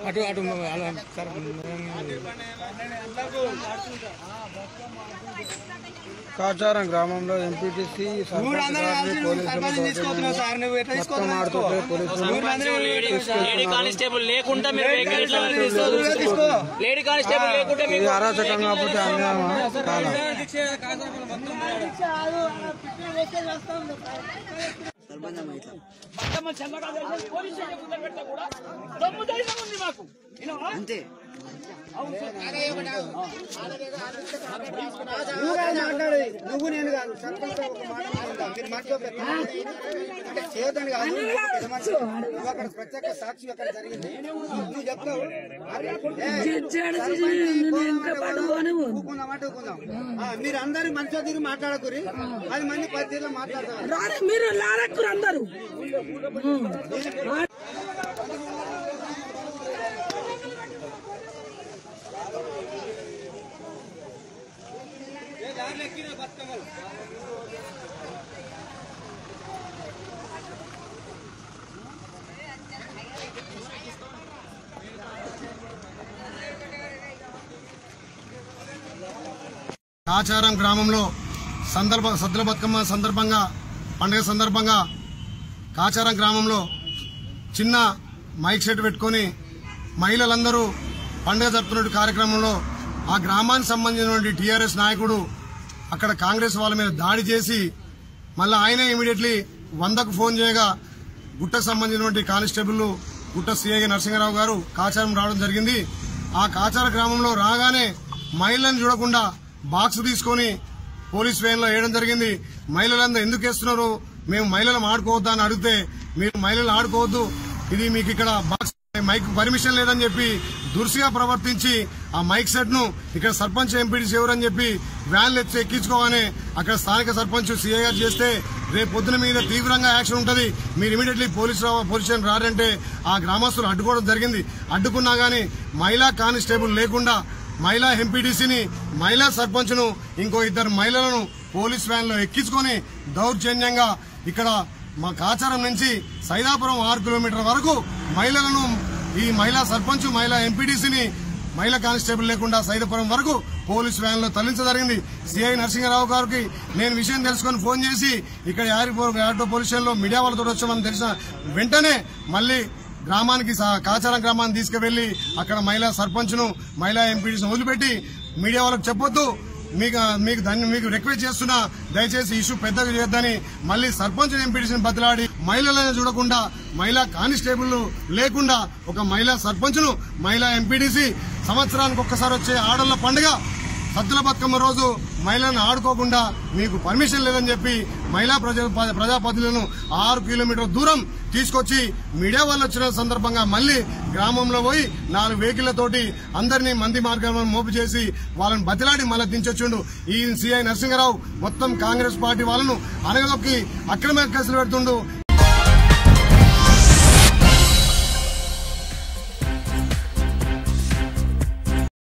అటు అటు అలా సార్ కాచారం గ్రామంలో ఎంపీటీసీ మొత్తం ఆడుతుంటే పోలీసులు లేడీ కానిస్టేబుల్ లేకుండా మీరు వెహికల్ ఎట్లా నడిపిస్తారు? లేడీ కానిస్టేబుల్ లేకుంటే ఇది మీకు అరాచకం కాకపోతే అన్యాయమా కాదా బతుకమ్మ చల్లగా చేసి పోలీస్ స్టేషన్ ముందర పెడితే కూడా దమ్ము ధైర్యం ఉంది మాకు వినవా? నువ్వు నేను కాదు సర్పంచ్ ఒక మాట మాట్లాడదాం. మీరు మర్చిపోతారు. అంటే చేయొద్దని కాదు పెద్ద మనిషి. నువ్వు అక్కడ ప్రత్యేక సాక్షి అక్కడ జరిగింది నువ్వు చెప్తావు అరే, ఏ, సర్పంచ్ ఊరుకుందాం అంటే ఊరుకుందాం. ఆ, మీరు అందరు మంచిగా తిరిగి మాట్లాడకూరి పది మంది పది తీరులో మాట్లాడతారు రారే మీరు లారెక్కురు అందరూ ఆచారం గ్రామంలో సందర్భ సద్దుల బతుకమ్మ సందర్భంగా పండుగ సందర్భంగా కాచారం గ్రామంలో చిన్న మైక్ సెట్ పెట్టుకొని మహిళలందరూ పండుగ జరుపుతున్న కార్యక్రమంలో ఆ గ్రామానికి సంబంధించినటువంటి టీఆర్ఎస్ నాయకుడు అక్కడ కాంగ్రెస్ వాళ్ళ మీద దాడి చేసి మళ్ళీ ఆయనే ఇమీడియట్లీ వందకు ఫోన్ చేయగా గుట్టకు సంబంధించినటువంటి కానిస్టేబుల్ గుట్ట సిఐ నరసింహారావు గారు కాచారం రావడం జరిగింది ఆ కాచార గ్రామంలో రాగానే మహిళలను చూడకుండా బాక్స్ తీసుకొని పోలీస్ వ్యాన్ లో వేయడం జరిగింది మహిళలందరూ ఎందుకు వేస్తున్నారు మేము మహిళలు ఆడుకోవద్దా అని అడిగితే మీరు మహిళలు ఆడుకోవద్దు ఇది మీకు ఇక్కడ బాక్స్ మైక్ పర్మిషన్ లేదని చెప్పి దురుసుగా ప్రవర్తించి ఆ మైక్ సెట్ ను ఇక్కడ సర్పంచ్ ఎంపీడీసీ ఎవరని చెప్పి వ్యాన్లు ఎత్తి ఎక్కించుకోగానే అక్కడ స్థానిక సర్పంచ్ సీఏ గారు చేస్తే రేపు పొద్దున మీద తీవ్రంగా యాక్షన్ ఉంటది మీరు ఇమీడియట్లీ పోలీసు రా- పోలీస్ స్టేషన్ రారంటే ఆ గ్రామస్తులు అడ్డుకోవడం జరిగింది అడ్డుకున్నా గానీ మహిళా కానిస్టేబుల్ లేకుండా మహిళా ఎంపీటీసీని మహిళా సర్పంచ్ ను ఇంకో ఇద్దరు మహిళలను పోలీస్ వ్యాన్ లో ఎక్కించుకొని దౌర్జన్యంగా ఇక్కడ మా కాచారం నుంచి సైదాపురం ఆరు కిలోమీటర్ల వరకు మహిళలను ఈ మహిళా సర్పంచ్ మహిళా ఎంపీటీసీని మహిళా కానిస్టేబుల్ లేకుండా సైదాపురం వరకు పోలీస్ వ్యాన్ లో తరలించదరిగింది సిఐ నరసింహారావు గారికి నేను విషయం తెలుసుకొని ఫోన్ చేసి ఇక్కడ యారిపో- యాటో పోలీస్ స్టేషన్ లో మీడియా వాళ్ళతో వచ్చామని తెలిసిన వెంటనే మళ్ళీ గ్రామానికి సా- కాచారం గ్రామాన్ని తీసుకువెళ్లి అక్కడ మహిళా సర్పంచ్ ను మహిళా ఎంపీడీని వదిలిపెట్టి మీడియా వాళ్ళకి చెప్పొద్దు మీకు మీకు దాన్ని మీకు రిక్వెస్ట్ చేస్తున్నా దయచేసి ఇష్యూ పెద్దగా చేయొద్దని మళ్ళీ సర్పంచ్ ఎంపీడీసీని బదిలాడి మహిళలను చూడకుండా మహిళా కానిస్టేబుల్ లేకుండా ఒక మహిళా సర్పంచ్ ను మహిళా ఎంపీడీసీ సంవత్సరానికి ఒక్కసారి వచ్చే ఆడళ్ల పండుగ సద్దుల బతుకమ్మ రోజు మహిళలను ఆడుకోకుండా మీకు పర్మిషన్ లేదని చెప్పి మహిళా ప్రజా ప్రజాప్రతినిధులను ఆరు కిలోమీటర్ల దూరం తీసుకొచ్చి మీడియా వాళ్ళు వచ్చిన సందర్భంగా మళ్ళీ గ్రామంలో పోయి నాలుగు వెహికల్లతోటి అందరినీ మంది మార్గంలో మోపు చేసి వాళ్ళని బతిలాడి మళ్ళీ దించొచ్చిండు ఈ సిఐ నరసింహరావు మొత్తం కాంగ్రెస్ పార్టీ వాళ్ళను అనగదొక్కి అక్రమ కేసులు పెడుతుండు